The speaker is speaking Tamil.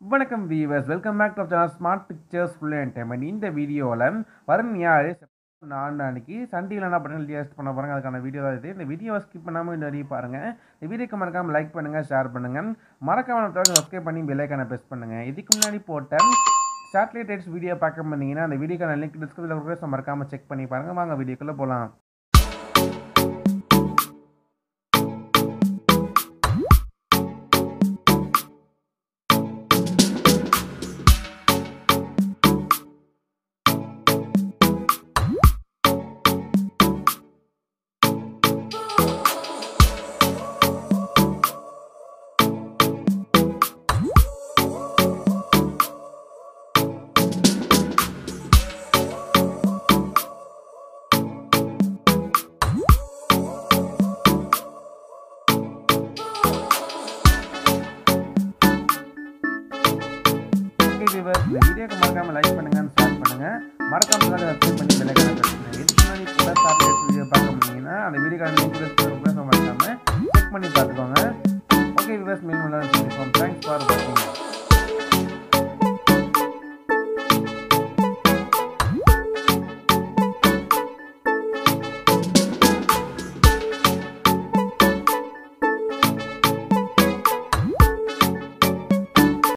வணக்கம் viewers welcome back to channel smart pictures full entertainment இந்த வீடியோவில் வரும் யார் நாலு அன்னைக்கு சன் டிவியில் என்ன பண்ணி டெஸ்ட் பண்ண போகிறாங்க அதுக்கான வீடியோ தான் இது இந்த வீடியோவை ஸ்கிப் பண்ணாமல் இந்த வரையும் பாருங்கள் இந்த வீடியோக்கு மறக்காமல் லைக் பண்ணுங்கள் ஷேர் பண்ணுங்கள் மறக்காம சப்ஸ்கிரைப் பண்ணி பெல்லைக்கான ப்ரெஸ் பண்ணுங்கள் இதுக்கு முன்னாடி போட்ட சேட்டலைட் ரைட்ஸ் வீடியோ பார்க்க பண்ணீங்கன்னா அந்த வீடியோக்கான லிங்க் டிஸ்கிரிப்ஷனில் கொடுக்குற மறக்காமல் செக் பண்ணி பாருங்கள் வாங்க வீடியோக்குள்ளே போகலாம் ஓகே விவர் இந்த வீடியோக்கு மறக்காமல் லைக் பண்ணுங்க ஷேர் பண்ணுங்க மறக்காம சப்ஸ்கிரைப் பண்ணி பெல்லைக்கான ப்ரெஸ் பண்ணுங்க இதுக்கு முன்னாடி கூட சேட்டலைட் வீடியோ பார்க்க முடியுங்கன்னா அந்த வீடியோக்கான லிங்க் டிஸ்கிரிப்ஷன் மறக்காம செக் பண்ணி பார்த்துக்கோங்க ஓகே விவர்ஸ் மீன் தேங்க்ஸ் ஃபார் வாட்சிங்